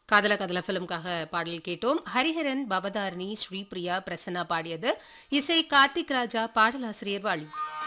காதல காதல ஃபிலிம்காக பாடல் கேட்டோம் ஹரிஹரன் பவதாரணி ஸ்ரீபிரியா பிரசன்னா பாடியது இசை கார்த்திக் ராஜா பாடலாசிரியர் வாலி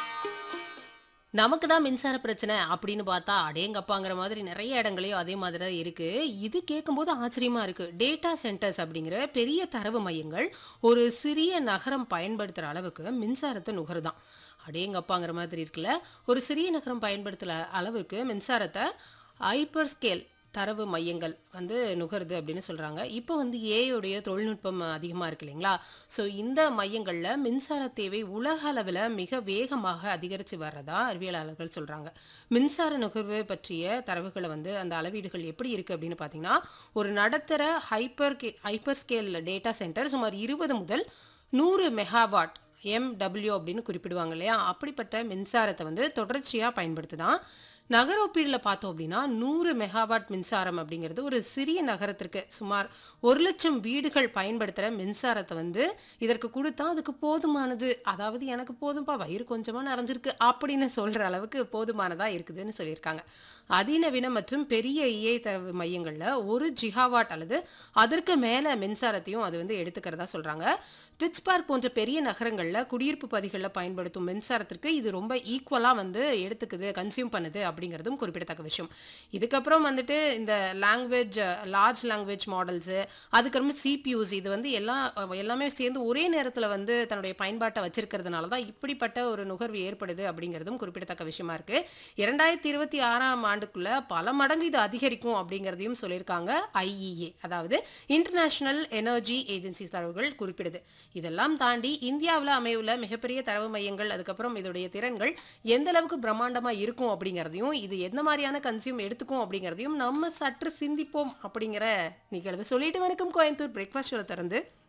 நமக்கு தான் மின்சார பிரச்சனை அப்படின்னு பார்த்தா அடேங்கப்பாங்கிற மாதிரி நிறைய இடங்களையும் அதே மாதிரி தான் இருக்கு இது கேட்கும்போது ஆச்சரியமா இருக்கு டேட்டா சென்டர்ஸ் அப்படிங்கிற பெரிய தரவு மையங்கள் ஒரு சிறிய நகரம் பயன்படுத்துகிற அளவுக்கு மின்சாரத்தை நுகருதான் அடேங்கப்பாங்கிற மாதிரி இருக்குல்ல ஒரு சிறிய நகரம் பயன்படுத்துகிற அளவுக்கு மின்சாரத்தை ஹைப்பர் ஸ்கேல் தரவு மையங்கள் வந்து நுகருது அப்படின்னு சொல்கிறாங்க இப்போ வந்து ஏயோடைய தொழில்நுட்பம் அதிகமாக இருக்கு இல்லைங்களா ஸோ இந்த மையங்களில் மின்சார தேவை உலக அளவில் மிக வேகமாக அதிகரித்து வர்றதா அறிவியலாளர்கள் சொல்கிறாங்க மின்சார நுகர்வு பற்றிய தரவுகளை வந்து அந்த அளவீடுகள் எப்படி இருக்குது அப்படின்னு பார்த்தீங்கன்னா ஒரு நடுத்தர hyper K hyperscale data centre சுமார் இருபது முதல் நூறு மெகாவாட் எம்டபிள்யூ அப்படின்னு குறிப்பிடுவாங்க இல்லையா அப்படிப்பட்ட மின்சாரத்தை வந்து தொடர்ச்சியாக பயன்படுத்துதான் நகர ஒப்பீடில் பார்த்தோம் அப்படின்னா நூறு மெகாவாட் மின்சாரம் அப்படிங்கிறது ஒரு சிறிய நகரத்திற்கு சுமார் ஒரு லட்சம் வீடுகள் பயன்படுத்துகிற மின்சாரத்தை வந்து இதற்கு கொடுத்தா அதுக்கு போதுமானது அதாவது எனக்கு போதும்பா வயிறு கொஞ்சமாக நிறைஞ்சிருக்கு அப்படின்னு சொல்கிற அளவுக்கு போதுமானதாக இருக்குதுன்னு சொல்லியிருக்காங்க அதிநவீன மற்றும் பெரிய இஏ தரவு மையங்களில் ஒரு ஜிகாவாட் அல்லது அதற்கு மேலே மின்சாரத்தையும் அது வந்து எடுத்துக்கிறதா சொல்கிறாங்க பிட்ஸ்பார்க் போன்ற பெரிய நகரங்களில் குடியிருப்பு பகுதிகளில் பயன்படுத்தும் மின்சாரத்திற்கு இது ரொம்ப ஈக்குவலாக வந்து எடுத்துக்குது கன்சியூம் பண்ணுது அப்படிங்கிறதும் குறிப்பிடத்தக்க விஷயம் இதுக்கப்புறம் வந்துட்டு இந்த லாங்குவேஜ் லார்ஜ் லாங்குவேஜ் மாடல்ஸு அதுக்கப்புறமா சிபியூஸ் இது வந்து எல்லாம் எல்லாமே சேர்ந்து ஒரே நேரத்தில் வந்து தன்னுடைய பயன்பாட்டை வச்சிருக்கிறதுனால தான் இப்படிப்பட்ட ஒரு நுகர்வு ஏற்படுது அப்படிங்கிறதும் குறிப்பிடத்தக்க விஷயமா இருக்கு இரண்டாயிரத்தி இருபத்தி ஆறாம் ஆண்டுக்குள்ள பல மடங்கு இது அதிகரிக்கும் அப்படிங்கிறதையும் சொல்லியிருக்காங்க ஐஇஏ அதாவது இன்டர்நேஷனல் எனர்ஜி ஏஜென்சி தரவுகள் குறிப்பிடுது இதெல்லாம் தாண்டி இந்தியாவில் அமையுள்ள மிகப்பெரிய தரவு மையங்கள் அதுக்கப்புறம் இதோடைய திறன்கள் எந்த அளவுக்கு பிரம்மாண்டமாக இருக்கும் அப்படிங்கிறதையும் இது எந்த மாதிரியான கன்சியூம் எடுத்துக்கும் அப்படிங்கிறதையும் நம்ம சற்று சிந்திப்போம் அப்படிங்கிற நிகழ்வு சொல்லிட்டு வணக்கம் கோயம்புத்தூர் பிரேக்ஃபாஸ்ட் திறந்து